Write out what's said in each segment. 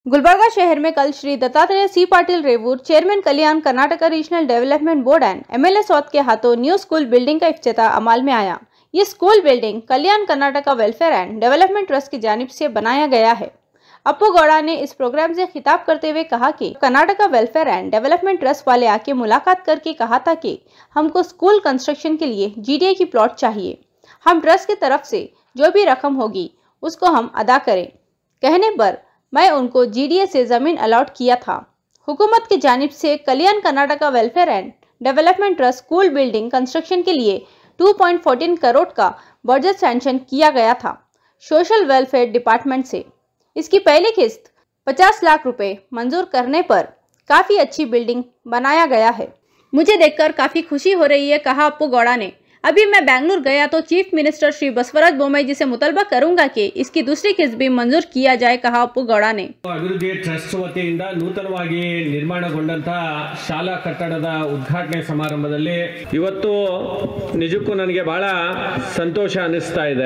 गुलबर्गा शहर में कल Shri Dattatreya C Patil Revoor chairman Kalyan Karnataka regional development board and MLA south के हाथों न्यू स्कूल बिल्डिंग का इफ्तिताह अमाल में आया ये school building Kalyan Karnataka welfare and development trust की जानिब से बनाया गया है अप्पू गौड़ा ने इस प्रोग्राम से खिताब करते हुए कहा कि Karnataka welfare and development trust वाले आके मुलाकात करके कहा था कि हमको स्कूल कंस्ट्रक्शन के लिए जीडीए की प्लॉट चाहिए हम ट्रस्ट की तरफ से जो भी रकम होगी उसको हम अदा करें कहने पर मैं उनको जीडीए से ज़मीन अलॉट किया था हुकूमत की जानिब से Kalyan Karnataka welfare and development trust school building construction के लिए 2.14 करोड़ का बजट सैंक्शन किया गया था सोशल वेलफेयर डिपार्टमेंट से इसकी पहली किस्त 50 लाख रुपए मंजूर करने पर काफ़ी अच्छी बिल्डिंग बनाया गया है मुझे देखकर काफ़ी खुशी हो रही है कहा अप्पू गौड़ा ने अभी मैं बेंगलुरु गया तो चीफ मिनिस्टर श्री बसवराज बोम्मई जी से मुतलबा करूंगा कि इसकी दूसरी किस्त भी मंजूर किया जाए कहा अप्पू गौड़ा ने ಅಭಿವೃದ್ಧಿ ಟ್ರಸ್ಟ್ ವತಿಯಿಂದ ನೂತನವಾಗಿ ನಿರ್ಮಾಣಗೊಂಡಂತಹ ಶಾಲಾ ಕಟ್ಟಡದ ಉದ್ಘಾಟನೆ ಸಮಾರಂಭದಲ್ಲಿ ಇವತ್ತು ನಿಜಕ್ಕೂ ನನಗೆ ಬಹಳ ಸಂತೋಷ ಅನ್ನಿಸ್ತಾ ಇದೆ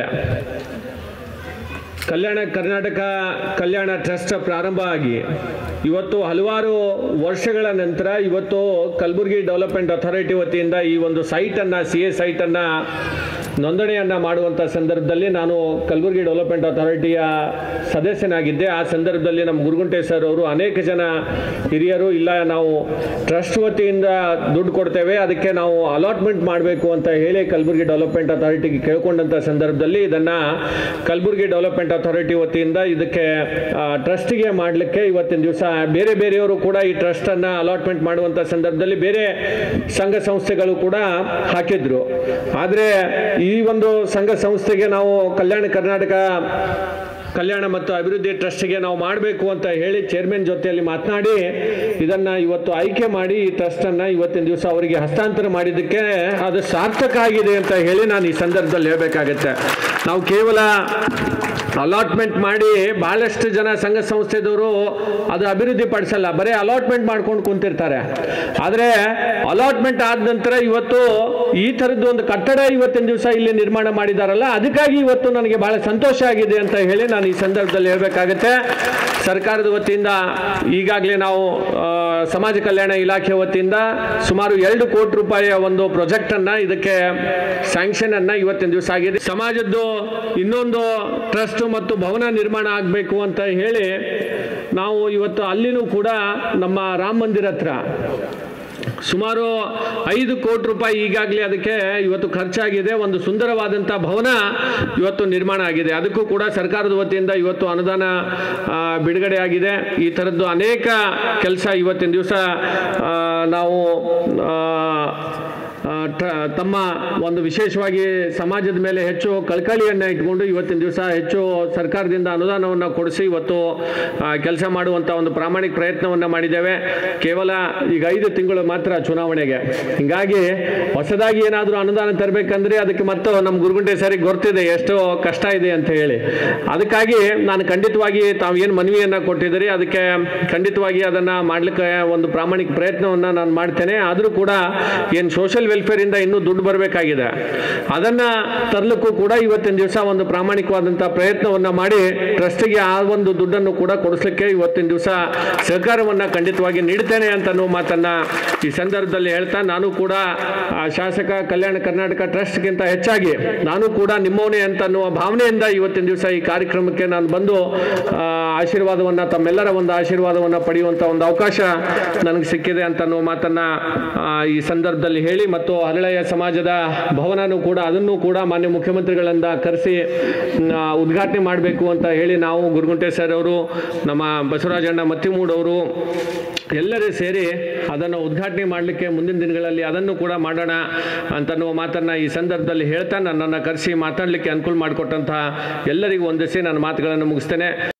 ಕಲ್ಯಾಣ ಕರ್ನಾಟಕ ಕಲ್ಯಾಣ ಟ್ರಸ್ಟ್ ಪ್ರಾರಂಭ ಆಗಿ ಇವತ್ತು ಹಲವಾರು ವರ್ಷಗಳ ನಂತರ ಇವತ್ತು ಕಲಬುರಗಿ ಡೆವಲಪ್ಮೆಂಟ್ ಅಥಾರಿಟಿ ವತಿಯಿಂದ ಈ ಒಂದು ಸೈಟನ್ನು ಸಿ ಎ ಸೈಟನ್ನು ನೋಂದಣಿಯನ್ನು ಮಾಡುವಂಥ ಸಂದರ್ಭದಲ್ಲಿ ನಾನು ಕಲಬುರಗಿ ಡೆವಲಪ್ಮೆಂಟ್ ಅಥಾರಿಟಿಯ ಸದಸ್ಯನಾಗಿದ್ದೆ ಆ ಸಂದರ್ಭದಲ್ಲಿ ನಮ್ಮ ಗುರುಗುಂಟೆ ಸರ್ ಅವರು ಅನೇಕ ಜನ ಹಿರಿಯರು ಇಲ್ಲ ನಾವು ಟ್ರಸ್ಟ್ ವತಿಯಿಂದ ದುಡ್ಡು ಕೊಡ್ತೇವೆ ಅದಕ್ಕೆ ನಾವು ಅಲಾಟ್ಮೆಂಟ್ ಮಾಡಬೇಕು ಅಂತ ಹೇಳಿ ಕಲಬುರಗಿ ಡೆವಲಪ್ಮೆಂಟ್ ಅಥಾರಿಟಿಗೆ ಕೇಳ್ಕೊಂಡಂಥ ಸಂದರ್ಭದಲ್ಲಿ ಇದನ್ನು ಕಲಬುರಗಿ ಡೆವಲಪ್ಮೆಂಟ್ ಅಥಾರಿಟಿ ವತಿಯಿಂದ ಇದಕ್ಕೆ ಟ್ರಸ್ಟಿಗೆ ಮಾಡಲಿಕ್ಕೆ ಇವತ್ತಿನ ದಿವಸ ಬೇರೆ ಬೇರೆಯವರು ಕೂಡ ಈ ಟ್ರಸ್ಟನ್ನು ಅಲಾಟ್ಮೆಂಟ್ ಮಾಡುವಂಥ ಸಂದರ್ಭದಲ್ಲಿ ಬೇರೆ ಸಂಘ ಸಂಸ್ಥೆಗಳು ಕೂಡ ಹಾಕಿದ್ರು ಆದರೆ ಈ ಒಂದು ಸಂಘ ಸಂಸ್ಥೆಗೆ ನಾವು ಕಲ್ಯಾಣ ಕರ್ನಾಟಕ ಕಲ್ಯಾಣ ಮತ್ತು ಅಭಿವೃದ್ಧಿ ಟ್ರಸ್ಟ್ಗೆ ನಾವು ಮಾಡಬೇಕು ಅಂತ ಹೇಳಿ ಚೇರ್ಮನ್ ಜೊತೆಯಲ್ಲಿ ಮಾತನಾಡಿ ಇದನ್ನು ಇವತ್ತು ಆಯ್ಕೆ ಮಾಡಿ ಈ ಟ್ರಸ್ಟನ್ನು ಇವತ್ತಿನ ದಿವಸ ಅವರಿಗೆ ಹಸ್ತಾಂತರ ಮಾಡಿದ್ದಕ್ಕೆ ಅದು ಸಾರ್ಥಕ ಆಗಿದೆ ಅಂತ ಹೇಳಿ ನಾನು ಈ ಸಂದರ್ಭದಲ್ಲಿ ಹೇಳಬೇಕಾಗತ್ತೆ ನಾವು ಕೇವಲ ಅಲಾಟ್ಮೆಂಟ್ ಮಾಡಿ ಭಾಳಷ್ಟು ಜನ ಸಂಘ ಸಂಸ್ಥೆದವರು ಅದು ಅಭಿವೃದ್ಧಿ ಪಡಿಸಲ್ಲ ಬರೀ ಅಲಾಟ್ಮೆಂಟ್ ಮಾಡ್ಕೊಂಡು ಕುಂತಿರ್ತಾರೆ ಆದರೆ ಅಲಾಟ್ಮೆಂಟ್ ಆದ ನಂತರ ಇವತ್ತು ಈ ಥರದ್ದು ಒಂದು ಕಟ್ಟಡ ಇವತ್ತಿನ ದಿವಸ ಇಲ್ಲಿ ನಿರ್ಮಾಣ ಮಾಡಿದಾರಲ್ಲ ಅದಕ್ಕಾಗಿ ಇವತ್ತು ನನಗೆ ಬಹಳ ಸಂತೋಷ ಆಗಿದೆ ಅಂತ ಹೇಳಿ ನಾನು ಈ ಸಂದರ್ಭದಲ್ಲಿ ಹೇಳಬೇಕಾಗತ್ತೆ ಸರ್ಕಾರದ ವತಿಯಿಂದ ಈಗಾಗಲೇ ನಾವು ಆ, ಸಮಾಜ ಕಲ್ಯಾಣ ಇಲಾಖೆ ವತಿಯಿಂದ ಸುಮಾರು ಎರಡು ಕೋಟಿ ರೂಪಾಯಿಯ ಒಂದು ಪ್ರಾಜೆಕ್ಟನ್ನು ಇದಕ್ಕೆ ಸ್ಯಾಂಕ್ಷನನ್ನು ಇವತ್ತಿನ ದಿವಸ ಆಗಿದೆ ಸಮಾಜದ್ದು ಇನ್ನೊಂದು ಟ್ರಸ್ಟ್ ಮತ್ತು ಭವನ ನಿರ್ಮಾಣ ಆಗಬೇಕು ಅಂತ ಹೇಳಿ ನಾವು ಇವತ್ತು ಅಲ್ಲಿನೂ ಕೂಡ ನಮ್ಮ ರಾಮ ಮಂದಿರ ಹತ್ರ ಸುಮಾರು ಐದು ಕೋಟಿ ರೂಪಾಯಿ ಈಗಾಗಲೇ ಅದಕ್ಕೆ ಇವತ್ತು ಖರ್ಚಾಗಿದೆ ಒಂದು ಸುಂದರವಾದಂಥ ಭವನ ಇವತ್ತು ನಿರ್ಮಾಣ ಆಗಿದೆ ಅದಕ್ಕೂ ಕೂಡ ಸರ್ಕಾರದ ವತಿಯಿಂದ ಇವತ್ತು ಅನುದಾನ ಆ, ಬಿಡುಗಡೆ ಆಗಿದೆ ಈ ಥರದ್ದು ಅನೇಕ ಕೆಲಸ ಇವತ್ತಿನ ದಿವಸ ನಾವು ಆ, ಆ, ಟ- ತಮ್ಮ ಒಂದು ವಿಶೇಷವಾಗಿ ಸಮಾಜದ ಮೇಲೆ ಹೆಚ್ಚು ಕಳಕಳಿಯನ್ನು ಇಟ್ಕೊಂಡು ಇವತ್ತಿನ ದಿವಸ ಹೆಚ್ಚು ಸರ್ಕಾರದಿಂದ ಅನುದಾನವನ್ನು ಕೊಡಿಸಿ ಇವತ್ತು ಕೆಲಸ ಮಾಡುವಂಥ ಒಂದು ಪ್ರಾಮಾಣಿಕ ಪ್ರಯತ್ನವನ್ನು ಮಾಡಿದ್ದೇವೆ ಕೇವಲ ಈಗ ಐದು ತಿಂಗಳು ಮಾತ್ರ ಚುನಾವಣೆಗೆ ಹಿಂಗಾಗಿ ಹೊಸದಾಗಿ ಏನಾದರೂ ಅನುದಾನ ತರಬೇಕಂದ್ರೆ ಅದಕ್ಕೆ ಮತ್ತು ನಮ್ಮ ಗುರುಗುಂಟೆ ಸರಿಗೆ ಗೊತ್ತಿದೆ ಎಷ್ಟು ಕಷ್ಟ ಇದೆ ಅಂತ ಹೇಳಿ ಅದಕ್ಕಾಗಿ ನಾನು ಖಂಡಿತವಾಗಿ ತಾವು ಏನು ಮನವಿಯನ್ನು ಕೊಟ್ಟಿದ್ದೀರಿ ಅದಕ್ಕೆ ಖಂಡಿತವಾಗಿ ಅದನ್ನು ಮಾಡಲಿಕ್ಕೆ ಒಂದು ಪ್ರಾಮಾಣಿಕ ಪ್ರಯತ್ನವನ್ನು ನಾನು ಮಾಡ್ತೇನೆ ಆದರೂ ಕೂಡ ಏನು ಸೋಷಿಯಲ್ ವೆಲ್ಫೇರಿಂದ ಇನ್ನೂ ದುಡ್ಡು ಬರಬೇಕಾಗಿದೆ ಅದನ್ನು ತರಲಿಕ್ಕೂ ಕೂಡ ಇವತ್ತಿನ ದಿವಸ ಒಂದು ಪ್ರಾಮಾಣಿಕವಾದಂಥ ಪ್ರಯತ್ನವನ್ನು ಮಾಡಿ ಟ್ರಸ್ಟಿಗೆ ಆ ಒಂದು ದುಡ್ಡನ್ನು ಕೂಡ ಕೊಡಿಸ್ಲಿಕ್ಕೆ ಇವತ್ತಿನ ದಿವಸ ಸಹಕಾರವನ್ನು ಖಂಡಿತವಾಗಿ ನೀಡ್ತೇನೆ ಅಂತ ಅನ್ನೋ ಮಾತನ್ನು ಈ ಸಂದರ್ಭದಲ್ಲಿ ಹೇಳ್ತಾ ನಾನು ಕೂಡ ಆ ಶಾಸಕ ಕಲ್ಯಾಣ ಕರ್ನಾಟಕ ಟ್ರಸ್ಟ್ಗಿಂತ ಹೆಚ್ಚಾಗಿ ನಾನು ಕೂಡ ನಿಮ್ಮವನೇ ಅಂತ ಅನ್ನುವ ಭಾವನೆಯಿಂದ ಇವತ್ತಿನ ದಿವಸ ಈ ಕಾರ್ಯಕ್ರಮಕ್ಕೆ ನಾನು ಬಂದು ಆ, ಆಶೀರ್ವಾದವನ್ನು ತಮ್ಮೆಲ್ಲರ ಒಂದು ಆಶೀರ್ವಾದವನ್ನು ಪಡೆಯುವಂಥ ಒಂದು ಅವಕಾಶ ನನಗೆ ಸಿಕ್ಕಿದೆ ಅಂತ ಅನ್ನೋ ಮಾತನ್ನು ಆ, ಈ ಸಂದರ್ಭದಲ್ಲಿ ಹೇಳಿ ಮತ್ತು ಹರಳೆಯ ಸಮಾಜದ ಭವನನೂ ಕೂಡ ಅದನ್ನು ಕೂಡ ಮಾನ್ಯ ಮುಖ್ಯಮಂತ್ರಿಗಳಿಂದ ಕರೆಸಿ ಮ್, ಆ, ಉದ್ಘಾಟನೆ ಮಾಡಬೇಕು ಅಂತ ಹೇಳಿ ನಾವು ಗುರುಗುಂಟೆ ಸರ್ ಅವರು ನಮ್ಮ ಬಸವರಾಜಣ್ಣ ಮತ್ತಿಮೂಡ್ ಅವರು ಎಲ್ಲರೂ ಸೇರಿ ಅದನ್ನು ಉದ್ಘಾಟನೆ ಮಾಡಲಿಕ್ಕೆ ಮುಂದಿನ ದಿನಗಳಲ್ಲಿ ಅದನ್ನು ಕೂಡ ಮಾಡೋಣ ಅಂತನ್ನುವ ಮಾತನ್ನು ಈ ಸಂದರ್ಭದಲ್ಲಿ ಹೇಳ್ತಾ ನನ್ನನ್ನು ಕರೆಸಿ ಮಾತಾಡಲಿಕ್ಕೆ ಅನುಕೂಲ ಮಾಡಿಕೊಟ್ಟಂತಹ ಎಲ್ಲರಿಗೂ ಒಂದಿಸಿ ನನ್ನ ಮಾತುಗಳನ್ನು ಮುಗಿಸ್ತೇನೆ